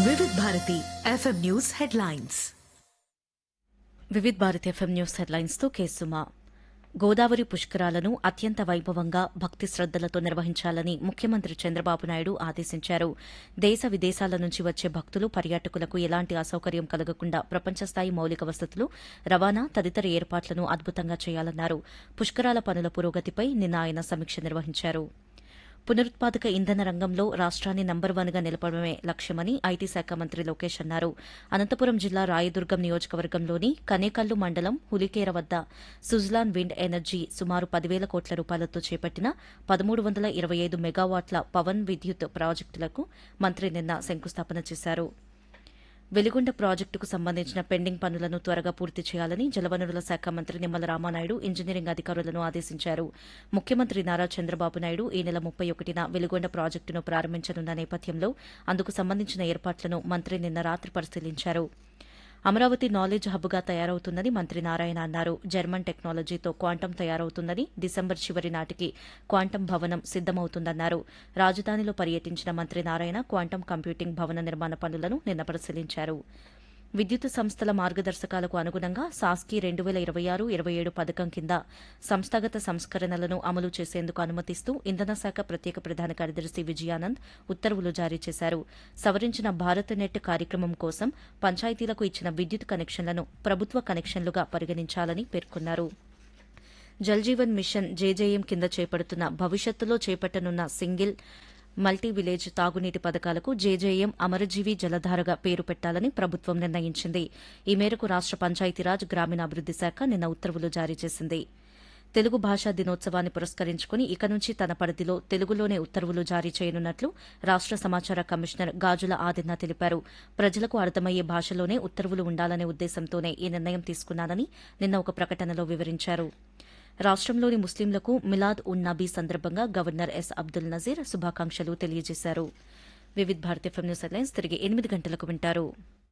వివిధ Bharati FM news headlines Vividh Bharat FM news headlines తో కేసుమా గోదావరి పుష్కరాలను అత్యంత వైభవంగా భక్తి శ్రద్దలతో నిర్వహించాలని ముఖ్యమంత్రి చంద్రబాబు నాయుడు ఆదేశించారు దేశ విదేశాల నుంచి వచ్చే భక్తులు పర్యాటకులకు ఎలాంటి అసౌకర్యం కలగకుండా ప్రపంచస్థాయి మౌలిక వసతులు రవాణా తదితర ఏర్పాట్లను అద్భుతంగా చేయాలన్నారు పుష్కరాల పనుల పురోగతిపై నిన్న ఆయన సమీక్ష నిర్వహించారు పునరుత్పాదక ఇంధన రంగంలో రాష్ట్రాన్ని నంబర్ వన్ గా నిలపడమే లక్ష్యమని ఐటీ శాఖ మంత్రి లోకేష్ అన్నారు అనంతపురం జిల్లా రాయదుర్గం నియోజకవర్గంలోని కనేకల్లు మండలం హులికేర వద్ద సుజ్లాన్ విండ్ ఎనర్జీ సుమారు పదివేల కోట్ల రూపాయలతో చేపట్టిన పదమూడు వందల ఇరవై ఐదు మెగావాట్ల పవన్ విద్యుత్ ప్రాజెక్టులకు మంత్రి నిన్న శంకుస్థాపన చేశారు వెలిగొండ ప్రాజెక్టుకు సంబంధించిన పెండింగ్ పనులను త్వరగా పూర్తి చేయాలని జలవనరుల శాఖ మంత్రి నిమ్మల రామానాయుడు ఇంజనీరింగ్ అధికారులను ఆదేశించారు ముఖ్యమంత్రి నారా చంద్రబాబు నాయుడు ఈ నెల ముప్పై ఒకటిన వెలిగొండ ప్రాజెక్టును ప్రారంభించనున్న నేపథ్యంలో అందుకు సంబంధించిన ఏర్పాట్లను మంత్రి నిన్న రాత్రి పరిశీలించారు అమరావతి నాలెడ్జ్ హబ్గా తయారవుతుందని మంత్రి నారాయణ అన్నారు జర్మన్ టెక్నాలజీతో క్వాంటం తయారవుతుందని డిసెంబర్ చివరి నాటికి క్వాంటం భవనం సిద్దమవుతుందన్నారు రాజధానిలో పర్యటించిన మంత్రి నారాయణ క్వాంటం కంప్యూటింగ్ భవన నిర్మాణ పనులను నిన్న పరిశీలించారు విద్యుత్ సంస్థల మార్గదర్శకాలకు అనుగుణంగా సాస్కీ రెండు వేల ఇరవై ఆరు ఇరవై ఏడు పథకం కింద సంస్థాగత సంస్కరణలను అమలు చేసేందుకు అనుమతిస్తూ ఇంధన శాఖ ప్రత్యేక ప్రధాన కార్యదర్శి విజయానంద్ ఉత్తర్వులు జారీ చేశారు సవరించిన భారత్ నెట్ కార్యక్రమం కోసం పంచాయతీలకు ఇచ్చిన విద్యుత్ కనెక్షన్లను ప్రభుత్వ కనెక్షన్లుగా పరిగణించాలని పేర్కొన్నారు జల్జీవన్ మిషన్ జేజేఎం కింద చేపడుతున్న భవిష్యత్తులో చేపట్టనున్న సింగిల్ మల్టీ విలేజ్ తాగునీటి పథకాలకు జేజేఎం అమరజీవి జలధారగా పేరు పెట్టాలని ప్రభుత్వం నిర్ణయించింది ఈ మేరకు రాష్ట పంచాయతీరాజ్ గ్రామీణాభివృద్ది శాఖ నిన్న ఉత్తర్వులు జారీ చేసింది తెలుగు భాషా దినోత్సవాన్ని పురస్కరించుకుని ఇక నుంచి తన పరిధిలో తెలుగులోనే ఉత్తర్వులు జారీ చేయనున్నట్లు రాష్ట సమాచార కమిషనర్ గాజుల ఆదిన్న తెలిపారు ప్రజలకు అర్థమయ్యే భాషలోనే ఉత్తర్వులు ఉండాలనే ఉద్దేశంతోనే ఈ నిర్ణయం తీసుకున్నానని నిన్న ఒక ప్రకటనలో వివరించారు రాష్ట్రంలోని ముస్లింలకు మిలాద్ ఉన్ నబీ సందర్భంగా గవర్నర్ ఎస్ అబ్దుల్ నజీర్ శుభాకాంక్షలు తెలియజేశారు వివిధ్ భారతీయ ఫిల్మ్ న్యూస్ హెడ్లైన్స్ తిరిగి ఎనిమిది గంటలకు వింటారు